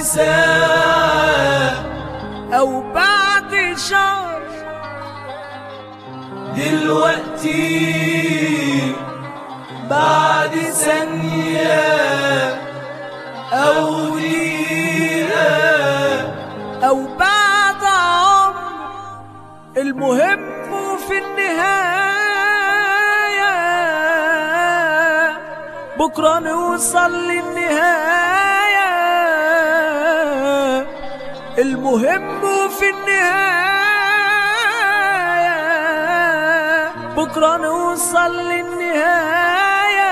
ساعة او بعد شهر دلوقتي بعد ثانية أو دقيقة او بعد عمر المهم في النهاية بكرة نوصل للنهاية المهم في النهاية بكرة نوصل للنهاية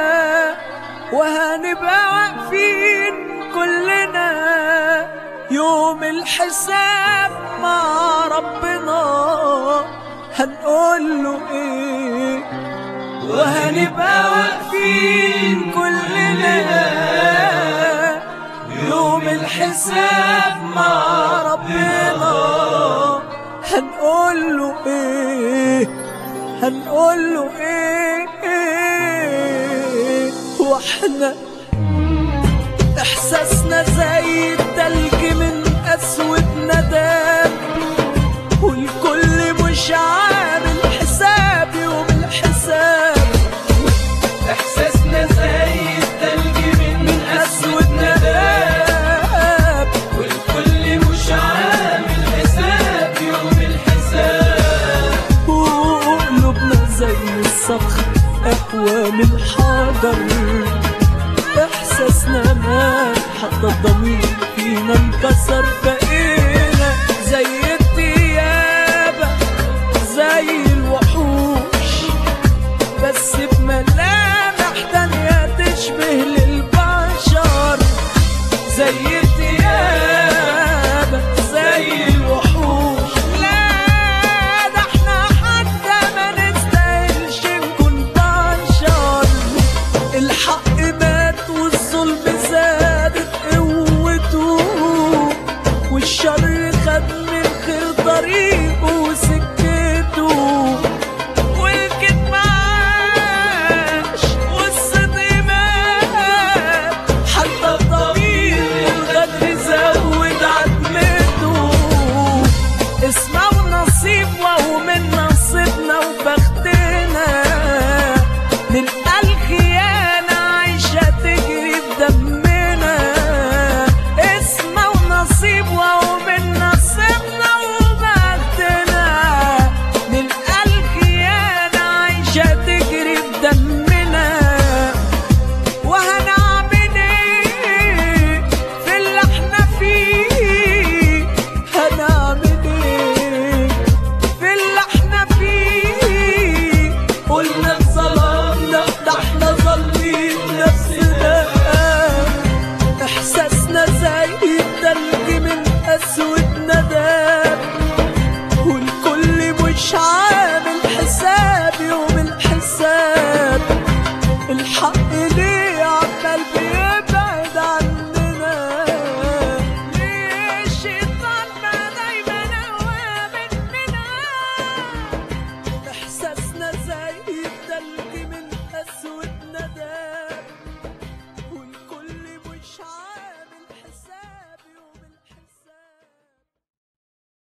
وهنبقى واقفين كلنا يوم الحساب مع ربنا هنقول له ايه وهنبقى واقفين كلنا يوم الحساب مع ربنا هنقول له ايه هنقول له ايه, إيه واحنا احساسنا زي التلج من اسود ندم والكل مش عامل حساب يوم الحساب احساسنا زي التلج من اسود نداب والكل مش عامل حساب يوم الحساب وقلوبنا زي الصخر اقوى من الحجر احساسنا مات حتى الضمير فينا انكسر بقينا زي الديابة زي الوحوش بس بملامح تانية تشبه للبشر زي الديابة زي الوحوش لا ده احنا حتى ما نستاهلش نكون بشر الحق مات والظلم زادت قوته والشر خد من خير طريقه وسكته والكذب عاش والصدق مات حتى الضمير الغدر زود عتمته اسمه ونصيب وهو من نصيبنا وبختنا نلقى الخيانة عايشة تجري بدمنا اسمه ونصيب وهو من نصيبنا وبختنا نلقى الخيانة عايشة تجري بدمنا وهنعمل ايه في اللي احنا فيه هنعمل ايه في اللي احنا فيه قلنا اتظلمنا ده احنا ظالمين نفسنا احساسنا زي التلج من اسود